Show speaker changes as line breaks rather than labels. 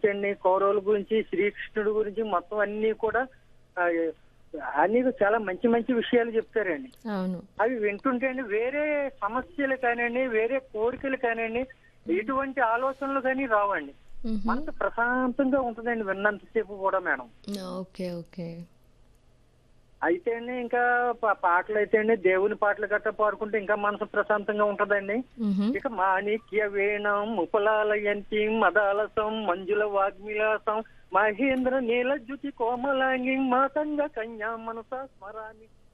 గురించి అండి కౌరవుల గురించి శ్రీకృష్ణుడి గురించి మొత్తం అన్ని కూడా ఆ, అన్ని చాలా మంచి మంచి విషయాలు చెప్తారండి
అవును
అవి వింటుంటే అండి వేరే సమస్యలు కానివ్వండి వేరే కోరికలు కానివ్వండి ఎటువంటి ఆలోచనలు కానీ రావండి
మ్హూ.
మనసు ప్రశాంతంగా ఉంటుందండి విన్నంతసేపు కూడా మేడం
ఓకే ఓకే
అయితే అండి ఇంకా పా- పాటలు అయితే అండి దేవుని పాటలు గట్రా పాడుకుంటే ఇంకా మనసు ప్రశాంతంగా ఉంటదండి
మ్హూ.
ఇక మాణిక్య వేణం ఉపలాలయంతి మదాలసం మంజుల వాగ్మిలాసం మహేంద్ర నీలజ్యుతి కోమలాంగి మాతంగ కన్యా మనస స్మరామి